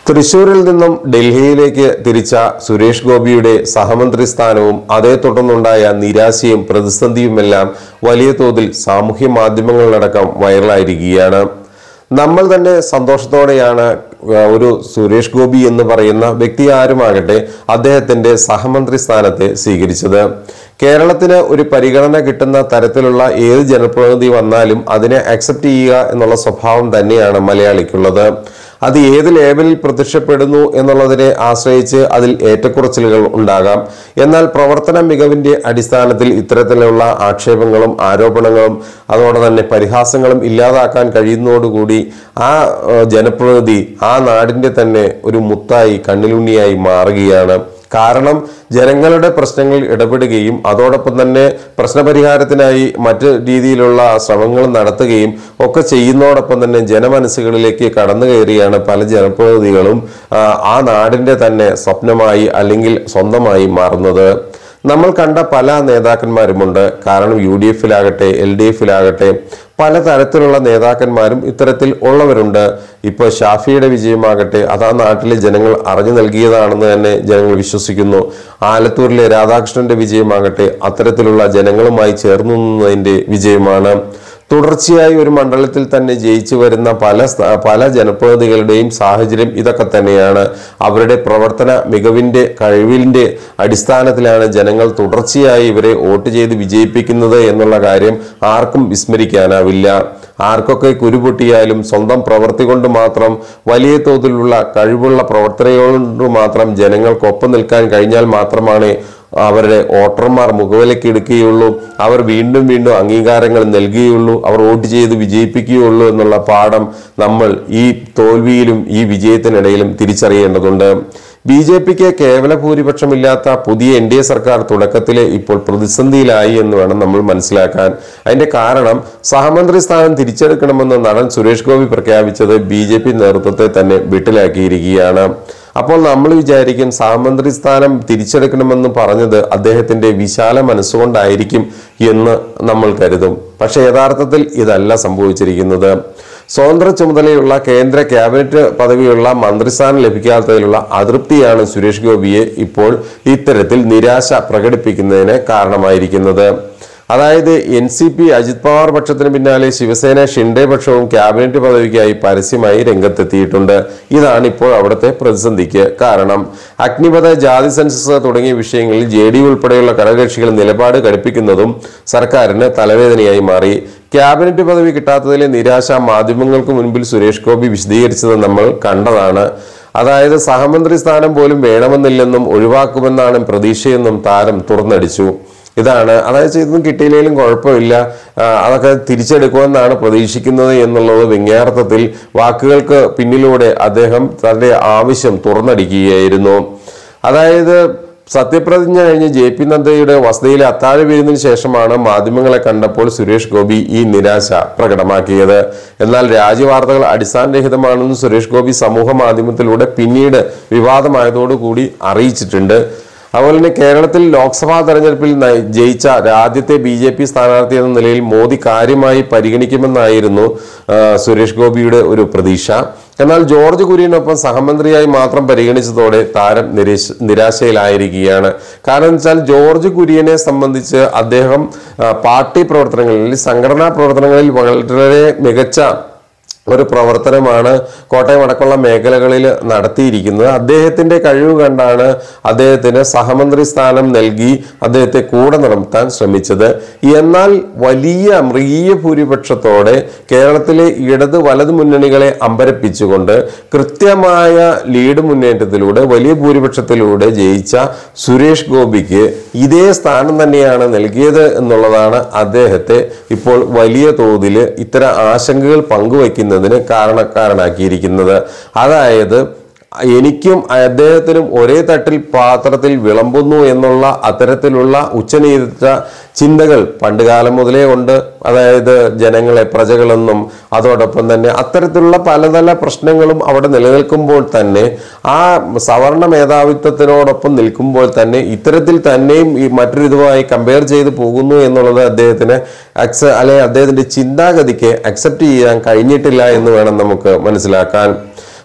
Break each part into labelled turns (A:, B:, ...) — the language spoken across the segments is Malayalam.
A: തൃശൂരിൽ നിന്നും ഡൽഹിയിലേക്ക് തിരിച്ച സുരേഷ് ഗോപിയുടെ സഹമന്ത്രി സ്ഥാനവും അതേ തുടർന്നുണ്ടായ നിരാശയും പ്രതിസന്ധിയുമെല്ലാം വലിയ തോതിൽ സാമൂഹ്യ മാധ്യമങ്ങളിലടക്കം വൈറലായിരിക്കുകയാണ് നമ്മൾ തന്നെ സന്തോഷത്തോടെയാണ് ആ, ഒരു സുരേഷ് ഗോപി എന്ന് പറയുന്ന വ്യക്തി ആരുമാകട്ടെ അദ്ദേഹത്തിന്റെ സഹമന്ത്രി സ്ഥാനത്തെ സ്വീകരിച്ചത് കേരളത്തിന് ഒരു പരിഗണന കിട്ടുന്ന തരത്തിലുള്ള ഏത് ജനപ്രതിനിധി വന്നാലും അതിനെ അക്സെപ്റ്റ് ചെയ്യുക എന്നുള്ള സ്വഭാവം തന്നെയാണ് മലയാളിക്കുള്ളത് അത് ഏത് ലേബലിൽ പ്രത്യക്ഷപ്പെടുന്നു എന്നുള്ളതിനെ ആശ്രയിച്ച് അതിൽ ഏറ്റക്കുറച്ചിലുകൾ ഉണ്ടാകാം എന്നാൽ പ്രവർത്തന മികവിന്റെ അടിസ്ഥാനത്തിൽ ഇത്തരത്തിലുള്ള ആക്ഷേപങ്ങളും ആരോപണങ്ങളും അതോടെ തന്നെ പരിഹാസങ്ങളും ഇല്ലാതാക്കാൻ കഴിയുന്നതോടുകൂടി ആ ഏഹ്, ജനപ്രതിനിധി ആ നാടിന്റെ തന്നെ ഒരു മുത്തായി കണ്ണിലുണ്ണിയായി മാറുകയാണ് കാരണം ജനങ്ങളുടെ പ്രശ്നങ്ങളിൽ ഇടപെടുകയും അതോടൊപ്പം തന്നെ പ്രശ്നപരിഹാരത്തിനായി മറ്റ് രീതിയിലുള്ള ശ്രമങ്ങൾ നടത്തുകയും ഒക്കെ ചെയ്യുന്നതോടൊപ്പം തന്നെ ജനമനസ്സുകളിലേക്ക് കടന്നു കയറിയാണ് പല ജനപ്രതിനിധികളും ആ, ആ നാടിന്റെ തന്നെ സ്വപ്നമായി അല്ലെങ്കിൽ സ്വന്തമായി മാറുന്നത് നമ്മൾ കണ്ട പല നേതാക്കന്മാരുമുണ്ട് കാരണം യു ഡി എഫിലാകട്ടെ എൽ ഡി എഫിലാകട്ടെ പല തരത്തിലുള്ള നേതാക്കന്മാരും ഇത്തരത്തിൽ ഉള്ളവരുണ്ട് ഇപ്പോൾ ഷാഫിയുടെ വിജയമാകട്ടെ അത് ആ നാട്ടിലെ ജനങ്ങൾ അറിഞ്ഞു നൽകിയതാണെന്ന് തന്നെ ജനങ്ങൾ വിശ്വസിക്കുന്നു ആലത്തൂരിലെ രാധാകൃഷ്ണന്റെ വിജയമാകട്ടെ അത്തരത്തിലുള്ള ജനങ്ങളുമായി ചേർന്നു നിന്നതിന്റെ വിജയമാണ് തുടർച്ചയായി ഒരു മണ്ഡലത്തിൽ തന്നെ ജയിച്ചു വരുന്ന പല സ്ഥ- പല ജനപ്രതിനിധികളുടെയും സാഹചര്യം ഇതൊക്കെ തന്നെയാണ് അവരുടെ പ്രവർത്തന മികവിന്റെ കഴിവിന്റെ അടിസ്ഥാനത്തിലാണ് ജനങ്ങൾ തുടർച്ചയായി ഇവരെ വോട്ട് ചെയ്ത് വിജയിപ്പിക്കുന്നത് എന്നുള്ള കാര്യം ആർക്കും വിസ്മരിക്കാനാവില്ല ആർക്കൊക്കെ കുരുപൊട്ടിയാലും സ്വന്തം പ്രവൃത്തി കൊണ്ട് മാത്രം വലിയ തോതിലുള്ള കഴിവുള്ള പ്രവർത്തനങ്ങൾ കൊണ്ട് മാത്രം ജനങ്ങൾക്കൊപ്പം നിൽക്കാൻ കഴിഞ്ഞാൽ മാത്രമാണ് അവരുടെ വോട്ടർമാർ മുഖവിലയ്ക്ക് എടുക്കുകയുള്ളൂ അവർ വീണ്ടും വീണ്ടും അംഗീകാരങ്ങൾ നൽകുകയുള്ളൂ അവർ വോട്ട് ചെയ്ത് വിജയിപ്പിക്കുകയുള്ളൂ എന്നുള്ള പാഠം നമ്മൾ ഈ തോൽവിയിലും ഈ വിജയത്തിനിടയിലും തിരിച്ചറിയേണ്ടതുണ്ട് ബി ജെ പിക്ക് കേവല ഭൂരിപക്ഷമില്ലാത്ത പുതിയ എൻ ഡി എ സർക്കാർ തുടക്കത്തിലെ ഇപ്പോൾ പ്രതിസന്ധിയിലായി എന്ന് വേണം നമ്മൾ മനസ്സിലാക്കാൻ അതിന്റെ കാരണം സഹമന്ത്രി സ്ഥാനം തിരിച്ചെടുക്കണമെന്ന് നടൻ സുരേഷ് ഗോപി പ്രഖ്യാപിച്ചത് ബി ജെ പി നേതൃത്വത്തെ തന്നെ വിട്ടിലാക്കിയിരിക്കുകയാണ് അപ്പോൾ നമ്മൾ വിചാരിക്കും സഹമന്ത്രി സ്ഥാനം തിരിച്ചെടുക്കണമെന്ന് പറഞ്ഞത് അദ്ദേഹത്തിന്റെ വിശാല മനസ്സുകൊണ്ടായിരിക്കും എന്ന് നമ്മൾ കരുതും പക്ഷെ യഥാർത്ഥത്തിൽ ഇതല്ല സംഭവിച്ചിരിക്കുന്നത് സ്വതന്ത്ര ചുമതലയുള്ള കേന്ദ്ര ക്യാബിനറ്റ് പദവിയുള്ള മന്ത്രിസ്ഥാനം ലഭിക്കാത്തതിലുള്ള അതൃപ്തിയാണ് സുരേഷ് ഗോപിയെ ഇപ്പോൾ ഇത്തരത്തിൽ നിരാശ പ്രകടിപ്പിക്കുന്നതിന് കാരണമായിരിക്കുന്നത് അതായത് N C P Ajit Pawar പക്ഷത്തിന് പിന്നാലെ ശിവസേന ഷിൻഡെ പക്ഷവും ക്യാബിനറ്റ് പദവിക്കായി പരസ്യമായി രംഗത്തെത്തിയിട്ടുണ്ട് ഇതാണ് ഇപ്പോൾ അവിടുത്തെ പ്രതിസന്ധിക്ക് കാരണം അഗ്നിപഥ ജാതി സെൻസസ് തുടങ്ങിയ വിഷയങ്ങളിൽ ജെ ഡി ഉൾപ്പെടെയുള്ള ഘടകകക്ഷികൾ നിലപാട് ഘടിപ്പിക്കുന്നതും സർക്കാരിന് തലവേദനയായി മാറി ക്യാബിനറ്റ് പദവി കിട്ടാത്തതിലെ നിരാശ മാധ്യമങ്ങൾക്ക് മുൻപിൽ സുരേഷ് ഗോപി വിശദീകരിച്ചത് നമ്മൾ കണ്ടതാണ് അതായത് സഹമന്ത്രി സ്ഥാനം പോലും വേണമെന്നില്ലെന്നും ഒഴിവാക്കുമെന്നാണ് പ്രതീക്ഷയെന്നും താരം തുറന്നടിച്ചു ഇതാണ് അതായത് ഇതൊന്നും കിട്ടിയില്ലെങ്കിലും കുഴപ്പമില്ല ആ, അതൊക്കെ തിരിച്ചെടുക്കുമെന്നാണ് പ്രതീക്ഷിക്കുന്നത് എന്നുള്ളത് വ്യംഗ്യാർത്ഥത്തിൽ വാക്കുകൾക്ക് പിന്നിലൂടെ അദ്ദേഹം തന്റെ ആവശ്യം തുറന്നടിക്കുകയായിരുന്നു അതായത് സത്യപ്രതിജ്ഞ കഴിഞ്ഞ് ജെ പി നദ്ദയുടെ വസതിയിലെ അത്താഴ വിരുന്നിന് ശേഷമാണ് മാധ്യമങ്ങളെ കണ്ടപ്പോൾ സുരേഷ് ഗോപി ഈ നിരാശ പ്രകടമാക്കിയത് എന്നാൽ രാജ്യവാർത്തകൾ അടിസ്ഥാനരഹിതമാണെന്ന് സുരേഷ് ഗോപി സമൂഹ മാധ്യമത്തിലൂടെ പിന്നീട് വിവാദമായതോടുകൂടി അറിയിച്ചിട്ടുണ്ട് അതുപോലെ തന്നെ കേരളത്തിൽ ലോക്സഭാ തെരഞ്ഞെടുപ്പിൽ നയി- ജയിച്ച ആദ്യത്തെ ബി ജെ പി സ്ഥാനാർത്ഥി എന്ന നിലയിൽ മോദി കാര്യമായി പരിഗണിക്കുമെന്നായിരുന്നു ആ, സുരേഷ് ഗോപിയുടെ ഒരു പ്രതീക്ഷ എന്നാൽ ജോർജ് കുര്യനൊപ്പം സഹമന്ത്രിയായി മാത്രം പരിഗണിച്ചതോടെ താരം നിരാശ നിരാശയിലായിരിക്കുകയാണ് കാരണം വെച്ചാൽ ജോർജ് കുര്യനെ സംബന്ധിച്ച് അദ്ദേഹം ആ, പാർട്ടി പ്രവർത്തനങ്ങളിൽ സംഘടനാ പ്രവർത്തനങ്ങളിൽ വളരെ മികച്ച ഒരു പ്രവർത്തനമാണ് കോട്ടയം അടക്കമുള്ള മേഖലകളിൽ നടത്തിയിരിക്കുന്നത് അദ്ദേഹത്തിന്റെ കഴിവ് കണ്ടാണ് അദ്ദേഹത്തിന് സഹമന്ത്രി സ്ഥാനം നൽകി അദ്ദേഹത്തെ കൂടെ നിർത്താൻ ശ്രമിച്ചത് എന്നാൽ വലിയ മൃഗീയ ഭൂരിപക്ഷത്തോടെ കേരളത്തിലെ ഇടത് വലത് മുന്നണികളെ അമ്പരപ്പിച്ചുകൊണ്ട് കൃത്യമായ ലീഡ് മുന്നേറ്റത്തിലൂടെ വലിയ ഭൂരിപക്ഷത്തിലൂടെ ജയിച്ച സുരേഷ് ഗോപിക്ക് ഇതേ സ്ഥാനം തന്നെയാണ് നൽകിയത് എന്നുള്ളതാണ് അദ്ദേഹത്തെ ഇപ്പോൾ വലിയ തോതിൽ ഇത്തരം ആശങ്കകൾ പങ്കുവയ്ക്കുന്നതിന് കാരണക്കാരനാക്കിയിരിക്കുന്നത് അതായത് എനിക്കും അദ്ദേഹത്തിനും ഒരേ തട്ടിൽ പാത്രത്തിൽ വിളമ്പുന്നു എന്നുള്ള അത്തരത്തിലുള്ള ഉച്ചനീതിച്ച ചിന്തകൾ പണ്ടുകാലം മുതലേ ഉണ്ട് അതായത് ജനങ്ങളെ പ്രജകളെന്നും അതോടൊപ്പം തന്നെ അത്തരത്തിലുള്ള പല പല പ്രശ്നങ്ങളും അവിടെ നിലനിൽക്കുമ്പോൾ തന്നെ ആ സവർണ മേധാവിത്വത്തിനോടൊപ്പം നിൽക്കുമ്പോൾ തന്നെ ഇത്തരത്തിൽ തന്നെയും ഈ മറ്റൊരു ഇതുമായി കമ്പയർ ചെയ്ത് പോകുന്നു എന്നുള്ളത് അദ്ദേഹത്തിന് അക്സ അല്ലെ അദ്ദേഹത്തിന്റെ ചിന്താഗതിക്ക് അക്സെപ്റ്റ് ചെയ്യാൻ കഴിഞ്ഞിട്ടില്ല എന്ന് വേണം നമുക്ക് മനസ്സിലാക്കാൻ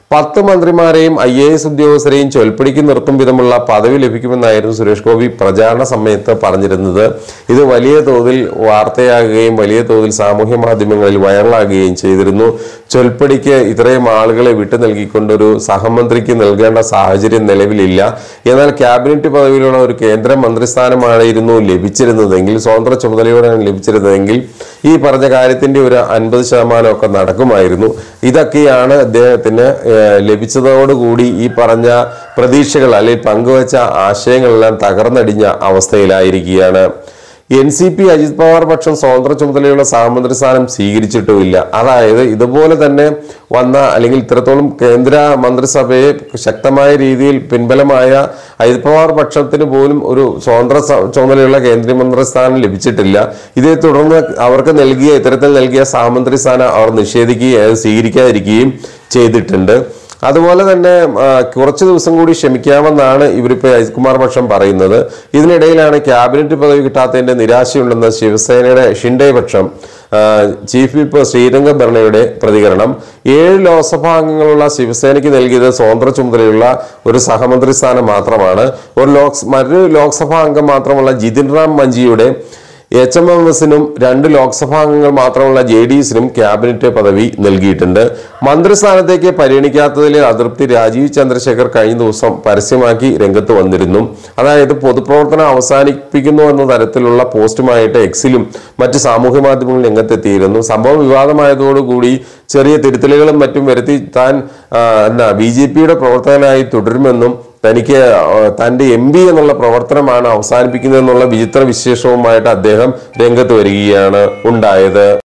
A: പത്ത് മന്ത്രിമാരെയും ഐ എ എസ് ഉദ്യോഗസ്ഥരെയും ചൊൽപ്പടിക്ക് നിർത്തും വിധമുള്ള പദവി ലഭിക്കുമെന്നായിരുന്നു സുരേഷ് ഗോപി പ്രചാരണ സമയത്ത് പറഞ്ഞിരുന്നത് ഇത് വലിയ തോതിൽ വാർത്തയാകുകയും വലിയ തോതിൽ സാമൂഹ്യ മാധ്യമങ്ങളിൽ വൈറലാകുകയും ചെയ്തിരുന്നു ചൊൽപ്പടിക്ക് ഇത്രയും ആളുകളെ വിട്ടു നൽകിക്കൊണ്ടൊരു സഹമന്ത്രിക്ക് നൽകേണ്ട സാഹചര്യം നിലവിലില്ല എന്നാൽ ക്യാബിനറ്റ് പദവിയിലുള്ള ഒരു കേന്ദ്ര മന്ത്രിസ്ഥാനമായിരുന്നു ലഭിച്ചിരുന്നതെങ്കിൽ സ്വതന്ത്ര ചുമതലയോടെയാണ് ലഭിച്ചിരുന്നതെങ്കിൽ ഈ പറഞ്ഞ കാര്യത്തിന്റെ ഒരു അൻപത് ശതമാനമൊക്കെ നടക്കുമായിരുന്നു ഇതൊക്കെയാണ് അദ്ദേഹത്തിന് ഏഹ്, ലഭിച്ചതോടുകൂടി ഈ പറഞ്ഞ പ്രതീക്ഷകൾ അല്ലെങ്കിൽ പങ്കുവച്ച ആശയങ്ങളെല്ലാം തകർന്നടിഞ്ഞ അവസ്ഥയിലായിരിക്കുകയാണ് N C P Ajit Pawar പക്ഷം സ്വതന്ത്ര ചുമതലയുള്ള സഹമന്ത്രി സ്ഥാനം സ്വീകരിച്ചിട്ടുമില്ല അതായത് ഇതുപോലെ തന്നെ വന്ന അല്ലെങ്കിൽ ഇത്രത്തോളം കേന്ദ്ര മന്ത്രിസഭയെ ശക്തമായ രീതിയിൽ പിൻബലമായ അജിത് പവാർ പക്ഷത്തിന് പോലും ഒരു സ്വതന്ത്ര സ- ചുമതലയുള്ള കേന്ദ്രമന്ത്രി സ്ഥാനം ലഭിച്ചിട്ടില്ല ഇതേ തുടർന്ന് അവർക്ക് നൽകിയ ഇത്തരത്തിൽ നൽകിയ സഹമന്ത്രി സ്ഥാനം അവർ നിഷേധിക്കുകയും അത് സ്വീകരിക്കാതിരിക്കുകയും ചെയ്തിട്ടുണ്ട് അതുപോലെ തന്നെ ആ, കുറച്ച് ദിവസം കൂടി ക്ഷമിക്കാമെന്നാണ് ഇവരിപ്പോൾ അജിത് കുമാർ പക്ഷം പറയുന്നത് ഇതിനിടയിലാണ് ക്യാബിനറ്റ് പദവി കിട്ടാത്തതിന്റെ നിരാശയുണ്ടെന്ന് ശിവസേനയുടെ ഷിൻഡെ പക്ഷം ആ, ചീഫ് വിപ്പ് ശ്രീരംഗ ഭരണയുടെ പ്രതികരണം ഏഴ് ലോക്സഭാ അംഗങ്ങളുള്ള ശിവസേനയ്ക്ക് നൽകിയത് സ്വതന്ത്ര ചുമതലയുള്ള ഒരു സഹമന്ത്രി സ്ഥാനം മാത്രമാണ് ഒരു ലോക്സ് മറ്റൊരു ലോക്സഭാ അംഗം മാത്രമുള്ള ജിതിൻ റാം മഞ്ജിയുടെ എച്ച് എം എം എസിനും രണ്ട് ലോക്സഭാ അംഗങ്ങൾ മാത്രമുള്ള ജെ ഡി എസിനും ക്യാബിനറ്റ് പദവി നൽകിയിട്ടുണ്ട് മന്ത്രിസ്ഥാനത്തേക്ക് പരിഗണിക്കാത്തതിലെ അതൃപ്തി രാജീവ് ചന്ദ്രശേഖർ കഴിഞ്ഞ ദിവസം പരസ്യമാക്കി രംഗത്ത് വന്നിരുന്നു അതായത് പൊതുപ്രവർത്തനം അവസാനിപ്പിക്കുന്നു എന്ന തരത്തിലുള്ള പോസ്റ്റുമായിട്ട് എക്സിലും മറ്റ് സാമൂഹ്യ മാധ്യമങ്ങളിൽ രംഗത്തെത്തിയിരുന്നു സംഭവം വിവാദമായതോടുകൂടി ചെറിയ തിരുത്തലുകളും മറ്റും വരുത്തി താൻ ആ, എന്നാ ബി ജെ പിയുടെ പ്രവർത്തകനായി തുടരുമെന്നും തനിക്ക് ആ, തന്റെ എം പി എന്നുള്ള പ്രവർത്തനമാണ് അവസാനിപ്പിക്കുന്നതെന്നുള്ള വിചിത്ര വിശേഷവുമായിട്ട് അദ്ദേഹം രംഗത്ത് വരികയാണ് ഉണ്ടായത്